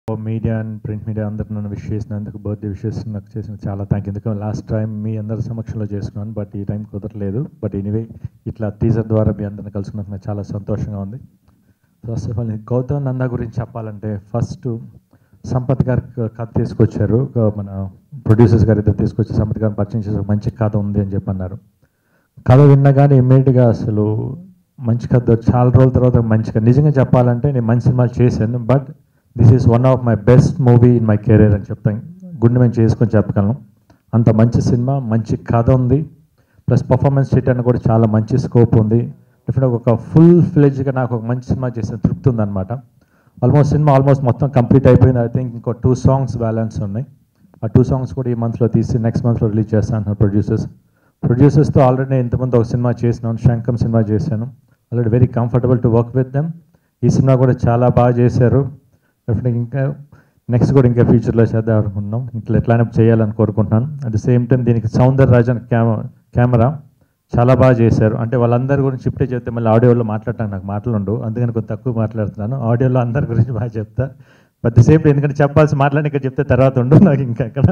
Media and print media అందరు నన్ను wish చేసినందుకు బర్త్డే విషెస్ నాకు చేసిన చాలా థ్యాంక్ ఎందుకంటే లాస్ట్ టైం మీ అందరి సమక్షంలో చేసుకున్నాను బట్ ఈ టైం కుదరలేదు బట్ ఎనీవే ఇట్లా టీజర్ ద్వారా మీ అందరిని కలుసుకున్నందుకు నాకు చాలా సంతోషంగా ఉంది first of all Gautham Nanda గురించి చెప్పాలంటే ఫస్ట్ సంపత్ గారి కథ తీసుకొచ్చారు ఒక మన ప్రొడ్యూసర్స్ గారు ఇద్దరు తీసుకొచ్చి సంపత్ గారిని పరిచయం చేసి ఒక మంచి కథ ఉంది అని చెప్పి అన్నారు కథ విన్నగానే ఇమ్మీడియట్గా అసలు మంచి కథ చాలా రోజుల తర్వాత మంచి కథ నిజంగా చెప్పాలంటే నేను మంచి సినిమాలు చేశాను but this is one of my best movie in my career అని చెప్తాను గుండె మేము చేసుకొని చెప్పగలను అంత మంచి సినిమా మంచి కథ ఉంది ప్లస్ పర్ఫార్మెన్స్ చేయడానికి కూడా చాలా మంచి స్కోప్ ఉంది డెఫినెట్గా ఒక ఫుల్ ఫ్లెజ్గా నాకు ఒక మంచి సినిమా చేసిన తృప్తి ఉందన్నమాట ఆల్మోస్ట్ సినిమా ఆల్మోస్ట్ మొత్తం కంప్లీట్ అయిపోయింది ఐ థింక్ ఇంకో టూ సాంగ్స్ బ్యాలెన్స్ ఉన్నాయి ఆ టూ సాంగ్స్ కూడా ఈ మంత్లో తీసి నెక్స్ట్ మంత్లో రిలీజ్ చేస్తాను అంటున్నారు ప్రొడ్యూసర్స్ ప్రొడ్యూసర్స్తో ఆల్రెడీ నేను ఇంతకుముందు ఒక సినిమా చేసినాను శంకం సినిమా చేశాను already very comfortable to work with them ఈ సినిమా కూడా చాలా బాగా చేశారు డెఫినెట్గా ఇంకా నెక్స్ట్ కూడా ఇంకా ఫ్యూచర్లో చేద్దాం అనుకుంటున్నాం ఇట్లా ఎట్లానే చేయాలని కోరుకుంటున్నాను అట్ ద సేమ్ టైం దీనికి సౌందర్ రాజన్ కెమెరా కెమెరా చాలా బాగా చేశారు అంటే వాళ్ళందరి గురించి ఇప్పుడే చెప్తే మళ్ళీ ఆడియోలో మాట్లాడటానికి నాకు మాటలు ఉండవు అందుకని కొంచెం తక్కువ మాట్లాడుతున్నాను ఆడియోలో అందరి గురించి బాగా చెప్తా బట్ ద సేమ్ ఎందుకంటే చెప్పాల్సి మాట్లాడి ఇక్కడ చెప్తే తర్వాత ఉండు నాకు ఇంకా అక్కడ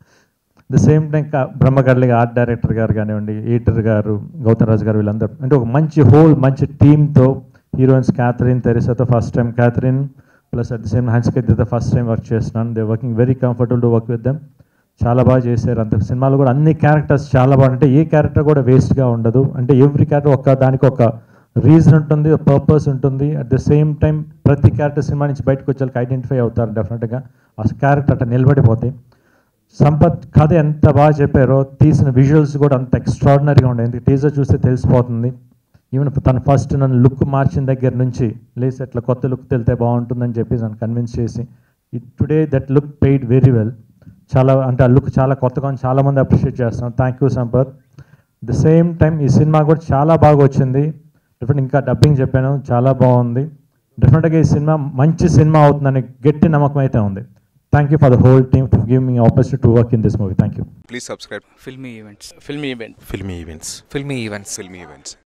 ద సేమ్ టైం బ్రహ్మగడ్లిగా ఆర్ట్ డైరెక్టర్ గారు కానివ్వండి ఈటర్ గారు గౌతమ్ రాజు గారు వీళ్ళందరూ అంటే ఒక మంచి హోల్ మంచి టీమ్తో హీరోయిన్స్ క్యాథరిన్ తెరిసాతో first time Catherine plus at the same హన్స్కైతే ఫస్ట్ టైం వర్క్ చేస్తున్నాను they working very comfortable to work with them చాలా బాగా చేశారు అంత సినిమాలు కూడా అన్ని క్యారెక్టర్స్ చాలా బాగా అంటే ఏ క్యారెక్టర్ కూడా వేస్ట్గా ఉండదు అంటే ఎవ్రీ క్యారెక్టర్ ఒక దానికి ఒక రీజన్ ఉంటుంది పర్పస్ ఉంటుంది అట్ ద సేమ్ టైం ప్రతి క్యారెక్టర్ సినిమా నుంచి బయటకు వచ్చేకి ఐడెంటిఫై అవుతారు డెఫినెట్గా ఆ క్యారెక్టర్ అట్లా నిలబడిపోతాయి సంపత్ కథ ఎంత బాగా చెప్పారో తీసిన విజువల్స్ కూడా అంత ఎక్స్ట్రాడినరీగా ఉండే ఎందుకు టీజర్ చూస్తే తెలిసిపోతుంది ఈవెన్ తను ఫస్ట్ నన్ను లుక్ మార్చిన దగ్గర నుంచి లేసి అట్లా కొత్త లుక్ తెలితే బాగుంటుందని చెప్పి నన్ను కన్విన్స్ చేసి today that look paid very well చాలా అంటే ఆ లుక్ చాలా కొత్తగా ఉంది చాలా మంది అప్రిషియేట్ చేస్తున్నాను thank you Sampath the same time ఈ సినిమా కూడా చాలా బాగా వచ్చింది డెఫినెట్ ఇంకా డబ్బింగ్ చెప్పాను చాలా బాగుంది డెఫినెట్గా ఈ సినిమా మంచి సినిమా అవుతుందని గట్టి నమ్మకం అయితే ఉంది thank you for the whole team to give me opportunity to work in this movie thank you Please subscribe filmy events filmy event filmy events filmy events Filmy Events.